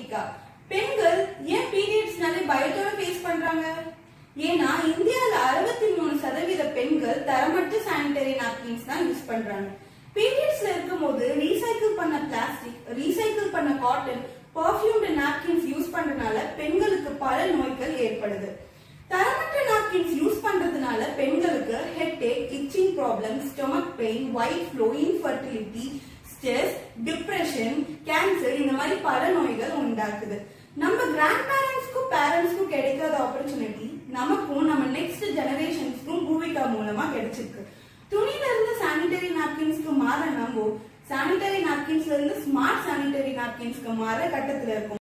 தீபிகா பெண்கள் ஏன் பீரியட்ஸ்னாலே பயத்தோட ஃபேஸ் பண்றாங்க ஏன்னா இந்தியால அறுபத்தி மூணு சதவீத பெண்கள் தரமற்ற சானிட்டரி நாப்கின்ஸ் தான் யூஸ் பண்றாங்க பீரியட்ஸ்ல இருக்கும்போது ரீசைக்கிள் பண்ண பிளாஸ்டிக் ரீசைக்கிள் பண்ண காட்டன் பர்ஃபியூம்டு நாப்கின்ஸ் யூஸ் பண்றதுனால பெண்களுக்கு பல நோய்கள் ஏற்படுது தரமற்ற நாப்கின்ஸ் யூஸ் பண்றதுனால பெண்களுக்கு headache itching problem stomach pain white flow infertility stress depression cancer இந்த மாதிரி பல நோய்கள் உண்டாக்குது நம்ம கிராண்ட் பேரண்ட்ஸ்க்கும் பேரண்ட்ஸ்க்கும் கிடைக்காத ஆப்பர்ச்சுனிட்டி நமக்கும் நம்ம நெக்ஸ்ட் ஜெனரேஷன்ஸ்க்கும் பூவிகா மூலமா கிடைச்சிருக்கு துணில இருந்து சானிட்டரி நாப்கின்ஸ்க்கு மாற நம்ம சானிட்டரி நாப்கின்ஸ்ல இருந்து ஸ்மார்ட் சானிட்டரி நாப்கின்ஸ்க்கு மாற கட்டத்துல இருக்கும்